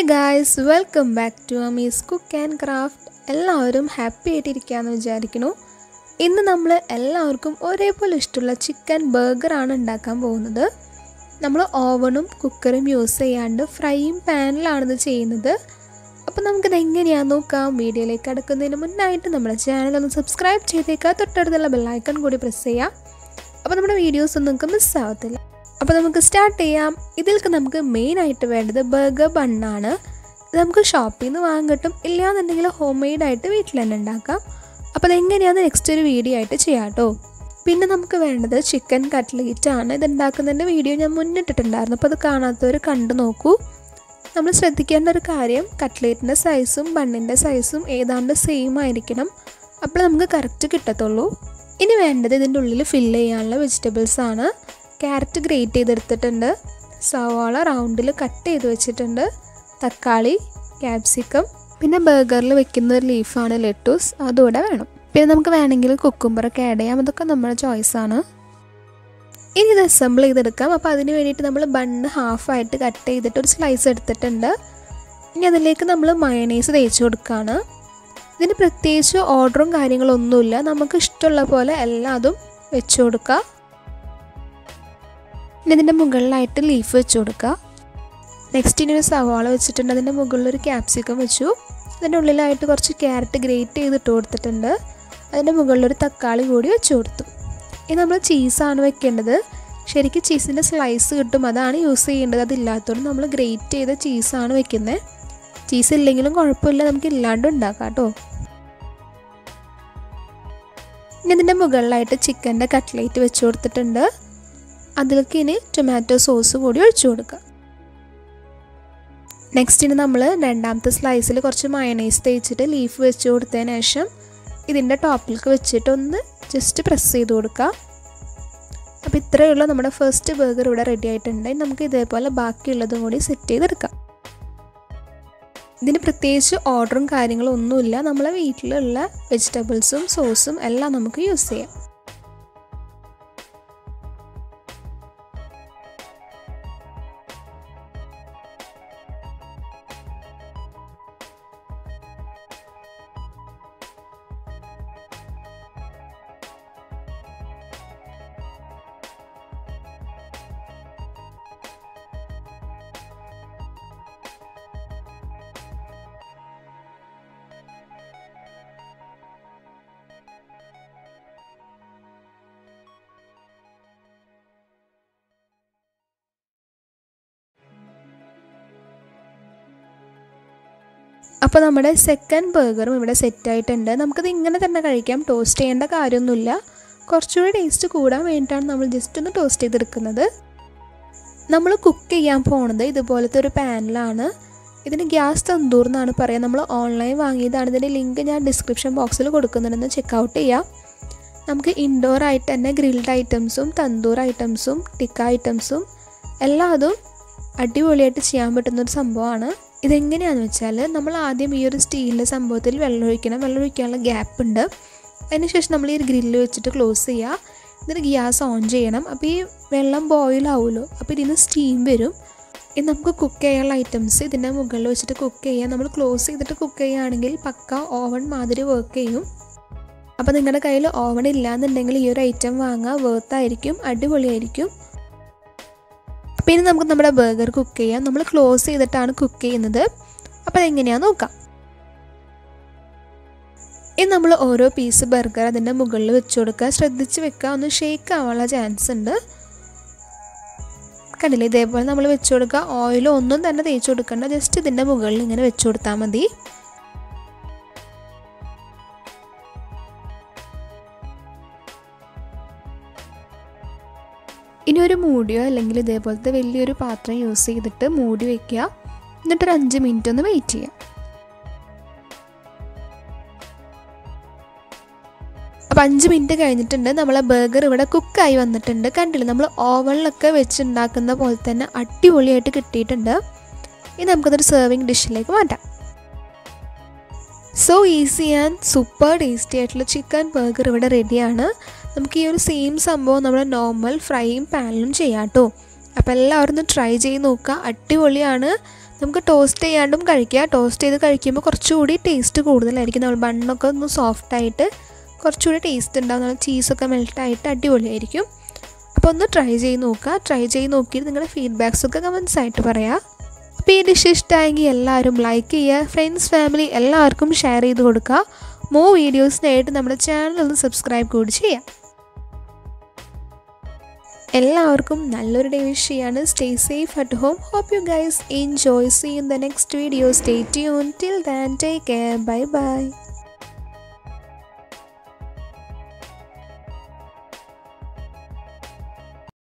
guys welcome back to Amis cook and craft എല്ലാവരും happy ആയിട്ടിരിക്കുകയെന്ന് വിചാരിക്കുന്നു ഇന്ന് നമ്മൾ എല്ലാവർക്കും ഒരേപോലെ ഇഷ്ടമുള്ള ചിക്കൻ ബർഗറാണ് ഉണ്ടാക്കാൻ പോകുന്നത് നമ്മൾ ഓവണും കുക്കറും യൂസ് ചെയ്യാണ്ട് ഫ്രൈയും പാനിലാണ് ഇത് ചെയ്യുന്നത് അപ്പോൾ നമുക്കിത് എങ്ങനെയാണെന്ന് നോക്കാം വീഡിയോയിലേക്ക് കടക്കുന്നതിന് മുന്നായിട്ട് നമ്മുടെ ചാനൽ ഒന്ന് സബ്സ്ക്രൈബ് ചെയ്തേക്കുക തൊട്ടടുത്തുള്ള ബെല്ലൈക്കൺ കൂടി പ്രസ് ചെയ്യാം അപ്പോൾ നമ്മുടെ വീഡിയോസ് ഒന്നും നിങ്ങൾക്ക് മിസ്സാവത്തില്ല അപ്പോൾ നമുക്ക് സ്റ്റാർട്ട് ചെയ്യാം ഇതിലേക്ക് നമുക്ക് മെയിനായിട്ട് വേണ്ടത് ബർഗർ ബണ്ണാണ് ഇത് നമുക്ക് ഷോപ്പിൽ നിന്ന് വാങ്ങാൻ കിട്ടും ഇല്ലാന്നുണ്ടെങ്കിൽ ഹോം മെയ്ഡായിട്ട് വീട്ടിൽ തന്നെ ഉണ്ടാക്കാം അപ്പോൾ അതെങ്ങനെയാണെന്ന് നെക്സ്റ്റ് ഒരു വീഡിയോ ആയിട്ട് ചെയ്യാം കേട്ടോ പിന്നെ നമുക്ക് വേണ്ടത് ചിക്കൻ കട്ട്ലേറ്റ് ആണ് ഇത് ഉണ്ടാക്കുന്നതിൻ്റെ വീഡിയോ ഞാൻ മുന്നിട്ടിട്ടുണ്ടായിരുന്നു അപ്പോൾ അത് കാണാത്തവർ കണ്ടു നോക്കൂ നമ്മൾ ശ്രദ്ധിക്കേണ്ട ഒരു കാര്യം കട്ട്ലേറ്റിൻ്റെ സൈസും ബണ്ണിൻ്റെ സൈസും ഏതാണ്ട് സെയിം ആയിരിക്കണം അപ്പോൾ നമുക്ക് കറക്റ്റ് കിട്ടത്തുള്ളൂ ഇനി വേണ്ടത് ഇതിൻ്റെ ഉള്ളിൽ ഫില്ല് ചെയ്യാനുള്ള വെജിറ്റബിൾസ് ആണ് ക്യാരറ്റ് ഗ്രേറ്റ് ചെയ്തെടുത്തിട്ടുണ്ട് സവാള റൗണ്ടിൽ കട്ട് ചെയ്ത് വെച്ചിട്ടുണ്ട് തക്കാളി ക്യാപ്സിക്കം പിന്നെ ബർഗറിൽ വെക്കുന്ന ഒരു ലീഫാണ് ലെറ്റൂസ് അതുകൂടെ വേണം പിന്നെ നമുക്ക് വേണമെങ്കിൽ കുക്കുംബറൊക്കെ ആഡ് ചെയ്യാം അതൊക്കെ നമ്മുടെ ചോയ്സാണ് ഇനി ഇത് അസംബിൾ ചെയ്തെടുക്കാം അപ്പോൾ അതിന് വേണ്ടിയിട്ട് നമ്മൾ ബണ്ണ് ഹാഫായിട്ട് കട്ട് ചെയ്തിട്ട് ഒരു സ്ലൈസ് എടുത്തിട്ടുണ്ട് ഇനി അതിലേക്ക് നമ്മൾ മയണൈസ് തേച്ച് കൊടുക്കുകയാണ് ഇതിന് പ്രത്യേകിച്ച് ഓർഡറും കാര്യങ്ങളൊന്നുമില്ല നമുക്ക് ഇഷ്ടമുള്ള പോലെ എല്ലാതും വെച്ച് കൊടുക്കുക ഇനി ഇതിൻ്റെ മുകളിലായിട്ട് ലീഫ് വെച്ച് കൊടുക്കുക നെക്സ്റ്റ് ഇനി ഒരു സവാള വെച്ചിട്ടുണ്ട് അതിൻ്റെ മുകളിൽ ഒരു ക്യാപ്സിക്കം വെച്ചു അതിൻ്റെ ഉള്ളിലായിട്ട് കുറച്ച് ക്യാരറ്റ് ഗ്രേറ്റ് ചെയ്തിട്ട് കൊടുത്തിട്ടുണ്ട് അതിൻ്റെ മുകളിലൊരു തക്കാളി കൂടി വെച്ച് കൊടുത്തു ഇനി നമ്മൾ ചീസാണ് വെക്കേണ്ടത് ശരിക്കും ചീസിൻ്റെ സ്ലൈസ് കിട്ടും അതാണ് യൂസ് ചെയ്യേണ്ടത് അതില്ലാത്തതുകൊണ്ട് നമ്മൾ ഗ്രേറ്റ് ചെയ്ത ചീസാണ് വെക്കുന്നത് ചീസ് ഇല്ലെങ്കിലും കുഴപ്പമില്ല നമുക്ക് ഇല്ലാണ്ട് ഉണ്ടാക്കാം കേട്ടോ ഇനി ഇതിൻ്റെ മുകളിലായിട്ട് ചിക്കൻ്റെ കട്ട്ലേറ്റ് വെച്ച് കൊടുത്തിട്ടുണ്ട് അതിലേക്ക് ഇനി ടൊമാറ്റോ സോസ് കൂടി ഒഴിച്ചു കൊടുക്കുക നെക്സ്റ്റ് ഇനി നമ്മൾ രണ്ടാമത്തെ സ്ലൈസിൽ കുറച്ച് മയണൈസ് തേച്ചിട്ട് ലീഫ് വെച്ച് കൊടുത്തതിന് ശേഷം ഇതിൻ്റെ ടോപ്പിലേക്ക് വെച്ചിട്ട് ഒന്ന് ജസ്റ്റ് പ്രസ് ചെയ്ത് കൊടുക്കുക അപ്പോൾ ഇത്രയേ ഉള്ളൂ നമ്മുടെ ഫസ്റ്റ് ബർഗർ ഇവിടെ റെഡി ആയിട്ടുണ്ട് ഇനി നമുക്ക് ഇതേപോലെ ബാക്കിയുള്ളതും കൂടി സെറ്റ് ചെയ്തെടുക്കാം ഇതിന് പ്രത്യേകിച്ച് ഓർഡറും കാര്യങ്ങളും ഒന്നുമില്ല നമ്മളെ വീട്ടിലുള്ള വെജിറ്റബിൾസും സോസും എല്ലാം നമുക്ക് യൂസ് ചെയ്യാം അപ്പോൾ നമ്മുടെ സെക്കൻഡ് ബർഗറും ഇവിടെ സെറ്റായിട്ടുണ്ട് നമുക്കത് ഇങ്ങനെ തന്നെ കഴിക്കാം ടോസ്റ്റ് ചെയ്യേണ്ട കാര്യമൊന്നുമില്ല കുറച്ചുകൂടി ടേസ്റ്റ് കൂടാൻ വേണ്ടിയിട്ടാണ് നമ്മൾ ജസ്റ്റ് ഒന്ന് ടോസ്റ്റ് ചെയ്തെടുക്കുന്നത് നമ്മൾ കുക്ക് ചെയ്യാൻ പോണത് ഇതുപോലത്തെ ഒരു പാനിലാണ് ഇതിന് ഗ്യാസ് തന്തൂർ എന്നാണ് പറയുക നമ്മൾ ഓൺലൈൻ വാങ്ങിയതാണ് ഇതിൻ്റെ ലിങ്ക് ഞാൻ ഡിസ്ക്രിപ്ഷൻ ബോക്സിൽ കൊടുക്കുന്നുണ്ടെന്ന് ചെക്കൗട്ട് ചെയ്യാം നമുക്ക് ഇൻഡോർ ആയിട്ട് തന്നെ ഗ്രിൽഡ് ഐറ്റംസും തന്തൂർ ഐറ്റംസും ടിക്ക ഐറ്റംസും എല്ലാം അതും അടിപൊളിയായിട്ട് ചെയ്യാൻ പറ്റുന്നൊരു സംഭവമാണ് ഇതെങ്ങനെയാണെന്ന് വെച്ചാൽ നമ്മൾ ആദ്യം ഈ ഒരു സ്റ്റീലിൻ്റെ സംഭവത്തിൽ വെള്ളം ഒഴിക്കണം വെള്ളം ഒഴിക്കാനുള്ള ഗ്യാപ്പ് ഉണ്ട് അതിനുശേഷം നമ്മൾ ഈ ഒരു ഗ്രില്ല് വെച്ചിട്ട് ക്ലോസ് ചെയ്യുക എന്നിട്ട് ഗ്യാസ് ഓൺ ചെയ്യണം അപ്പോൾ ഈ വെള്ളം ബോയിൽ ആവുമല്ലോ അപ്പോൾ ഇതിന് സ്റ്റീം വരും ഇനി നമുക്ക് കുക്ക് ചെയ്യാനുള്ള ഐറ്റംസ് ഇതിൻ്റെ മുകളിൽ വെച്ചിട്ട് കുക്ക് ചെയ്യാം നമ്മൾ ക്ലോസ് ചെയ്തിട്ട് കുക്ക് ചെയ്യുകയാണെങ്കിൽ പക്ക ഓവൺ മാതിരി വർക്ക് ചെയ്യും അപ്പോൾ നിങ്ങളുടെ കയ്യിൽ ഓവൺ ഇല്ലാന്നുണ്ടെങ്കിൽ ഈ ഒരു ഐറ്റം വാങ്ങുക വേർത്തായിരിക്കും അടിപൊളിയായിരിക്കും അപ്പോൾ ഇനി നമുക്ക് നമ്മുടെ ബർഗർ കുക്ക് ചെയ്യാം നമ്മൾ ക്ലോസ് ചെയ്തിട്ടാണ് കുക്ക് ചെയ്യുന്നത് അപ്പോൾ അതെങ്ങനെയാണെന്ന് നോക്കാം ഇനി നമ്മൾ ഓരോ പീസ് ബർഗർ അതിൻ്റെ മുകളിൽ വെച്ച് കൊടുക്കുക ശ്രദ്ധിച്ച് വെക്കുക ഒന്ന് ഷേക്ക് ആവാനുള്ള ചാൻസ് ഉണ്ട് കണ്ടില്ലേ ഇതേപോലെ നമ്മൾ വെച്ച് കൊടുക്കുക ഓയിലോ ഒന്നും തന്നെ തേച്ച് കൊടുക്കണ്ട ജസ്റ്റ് ഇതിൻ്റെ മുകളിൽ ഇങ്ങനെ വെച്ച് കൊടുത്താൽ മതി ഇനി ഒരു മൂടിയോ അല്ലെങ്കിൽ ഇതേപോലത്തെ വലിയൊരു പാത്രം യൂസ് ചെയ്തിട്ട് മൂടി വയ്ക്കുക എന്നിട്ടൊരു അഞ്ച് മിനിറ്റ് ഒന്ന് വെയിറ്റ് ചെയ്യുക അപ്പോൾ അഞ്ച് മിനിറ്റ് കഴിഞ്ഞിട്ടുണ്ട് നമ്മളെ ബർഗർ ഇവിടെ കുക്കായി വന്നിട്ടുണ്ട് കണ്ടില്ലേ നമ്മൾ ഓവനിലൊക്കെ വെച്ചുണ്ടാക്കുന്ന പോലെ തന്നെ അടിപൊളിയായിട്ട് കിട്ടിയിട്ടുണ്ട് ഇനി നമുക്കതൊരു സെർവിങ് ഡിഷിലേക്ക് മാറ്റാം so easy and super tasty ആയിട്ടുള്ള ചിക്കൻ ബർഗർ ഇവിടെ റെഡിയാണ് നമുക്ക് ഈ ഒരു സെയിം സംഭവം നമ്മുടെ നോർമൽ ഫ്രൈയും പാനിലും ചെയ്യാം കേട്ടോ അപ്പോൾ എല്ലാവരും ഒന്ന് ട്രൈ ചെയ്ത് നോക്കുക അടിപൊളിയാണ് നമുക്ക് ടോസ്റ്റ് ചെയ്യാണ്ടും കഴിക്കുക ടോസ്റ്റ് ചെയ്ത് കഴിക്കുമ്പോൾ കുറച്ചുകൂടി ടേസ്റ്റ് കൂടുതലായിരിക്കും നമ്മൾ ബണ്ണൊക്കെ ഒന്ന് സോഫ്റ്റായിട്ട് കുറച്ചുകൂടി ടേസ്റ്റ് ഉണ്ടാവും നല്ല ചീസൊക്കെ മെൽട്ടായിട്ട് അടിപൊളിയായിരിക്കും അപ്പോൾ ഒന്ന് ട്രൈ ചെയ്ത് നോക്കുക ട്രൈ ചെയ്ത് നോക്കിയിട്ട് നിങ്ങളുടെ ഫീഡ്ബാക്സ് ഒക്കെ കമൻസ് ആയിട്ട് പറയാം അപ്പോൾ ഈ ഡിഷ് ഇഷ്ടമായെങ്കിൽ എല്ലാവരും ലൈക്ക് ചെയ്യുക ഫ്രണ്ട്സ് ഫാമിലി എല്ലാവർക്കും ഷെയർ ചെയ്ത് കൊടുക്കുക മോ വീഡിയോസിനായിട്ട് നമ്മുടെ ചാനൽ ഒന്ന് സബ്സ്ക്രൈബ് കൂടി ചെയ്യാം എല്ലാവർക്കും നല്ലൊരു ഡേ വിഷ് ചെയ്യാണ് stay safe at home hope you guys enjoy see in the next video stay tune till then take care bye by